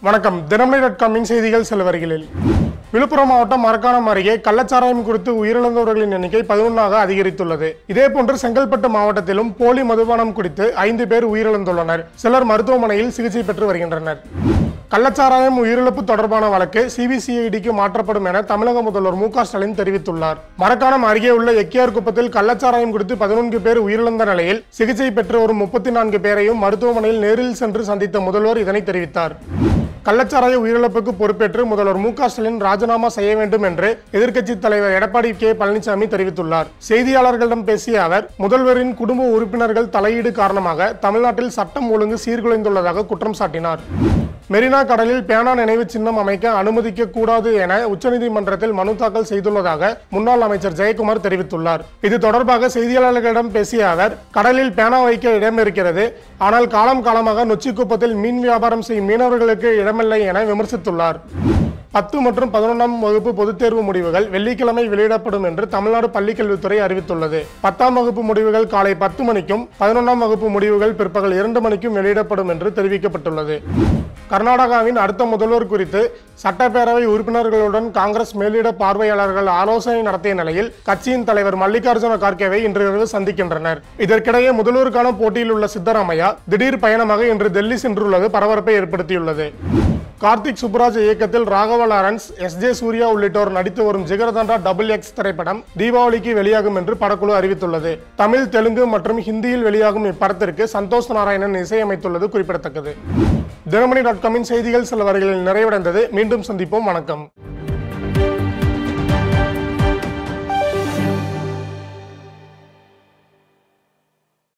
வணக்கம் தினமணி டாட் காமின் செய்திகள் சில வரிகளில் விழுப்புரம் மாவட்டம் மரக்காணம் அருகே கள்ளச்சாராயம் குறித்து உயிரிழந்தவர்களின் எண்ணிக்கை பதினொன்றாக அதிகரித்துள்ளது இதேபோன்று செங்கல்பட்டு மாவட்டத்திலும் போலி மதுபானம் குடித்து ஐந்து பேர் உயிரிழந்துள்ளனர் சிலர் மருத்துவமனையில் சிகிச்சை பெற்று வருகின்றனர் கள்ளச்சாராயம் உயிரிழப்பு தொடர்பான வழக்கு சிபிசிஐடிக்கு மாற்றப்படும் என தமிழக முதல்வர் மு க ஸ்டாலின் தெரிவித்துள்ளார் மரக்காணம் அருகே உள்ள எக்கியார் குப்பத்தில் கள்ளச்சாராயம் குடித்து பதினொன்று பேர் உயிரிழந்த நிலையில் சிகிச்சை பெற்று வரும் முப்பத்தி நான்கு பேரையும் மருத்துவமனையில் நேரில் சென்று சந்தித்த முதல்வர் இதனை தெரிவித்தார் கள்ளச்சாராய உயிரிழப்புக்கு பொறுப்பேற்று முதல்வர் மு க ஸ்டாலின் ராஜினாமா செய்ய வேண்டும் என்று எதிர்க்கட்சித் தலைவர் எடப்பாடி கே பழனிசாமி தெரிவித்துள்ளார் செய்தியாளர்களிடம் பேசிய அவர் முதல்வரின் குடும்ப உறுப்பினர்கள் தலையீடு காரணமாக தமிழ்நாட்டில் சட்டம் ஒழுங்கு சீர்குலைந்துள்ளதாக குற்றம் சாட்டினார் மெரினா கடலில் பேனா நினைவு சின்னம் அமைக்க அனுமதிக்க கூடாது என உச்சநீதிமன்றத்தில் மனு தாக்கல் செய்துள்ளதாக முன்னாள் அமைச்சர் ஜெயக்குமார் தெரிவித்துள்ளார் இது தொடர்பாக செய்தியாளர்களிடம் பேசிய அவர் கடலில் பேனா வைக்க இடம் இருக்கிறது ஆனால் காலம் காலமாக நொச்சிக்குப்பத்தில் மீன் வியாபாரம் செய்யும் மீனவர்களுக்கு இடமில்லை என விமர்சித்துள்ளார் பத்து மற்றும் பதினொன்றாம் வகுப்பு பொதுத் தேர்வு முடிவுகள் வெள்ளிக்கிழமை வெளியிடப்படும் என்று தமிழ்நாடு பள்ளிக்கல்வித்துறை அறிவித்துள்ளது பத்தாம் வகுப்பு முடிவுகள் காலை பத்து மணிக்கும் பதினொன்றாம் வகுப்பு முடிவுகள் பிற்பகல் இரண்டு மணிக்கும் வெளியிடப்படும் என்று தெரிவிக்கப்பட்டுள்ளது கர்நாடகாவின் அடுத்த முதல்வர் குறித்து சட்டப்பேரவை உறுப்பினர்களுடன் காங்கிரஸ் மேலிட பார்வையாளர்கள் ஆலோசனை நடத்திய நிலையில் கட்சியின் தலைவர் மல்லிகார்ஜுன கார்கேவை இன்று இரவு சந்திக்கின்றனர் இதற்கிடையே முதல்வருக்கான போட்டியில் உள்ள சித்தராமையா திடீர் பயணமாக இன்று டெல்லி சென்றுள்ளது பரபரப்பை ஏற்படுத்தியுள்ளது கார்த்திக் சுப்புராஜ் இயக்கத்தில் ராகவ லாரன்ஸ் எஸ் ஜே சூர்யா உள்ளிட்டோர் நடித்து வரும் ஜிகர்தண்டா டபுள் எக்ஸ் திரைப்படம் தீபாவளிக்கு வெளியாகும் என்று படக்குழு அறிவித்துள்ளது தமிழ் தெலுங்கு மற்றும் ஹிந்தியில் வெளியாகும் இப்படத்திற்கு சந்தோஷ் நாராயணன் இசையமைத்துள்ளது குறிப்பிடத்தக்கது தினமணி டாட் காமின் செய்திகள் சில வரிகளில் நிறைவடைந்தது மீண்டும் சந்திப்போம் வணக்கம்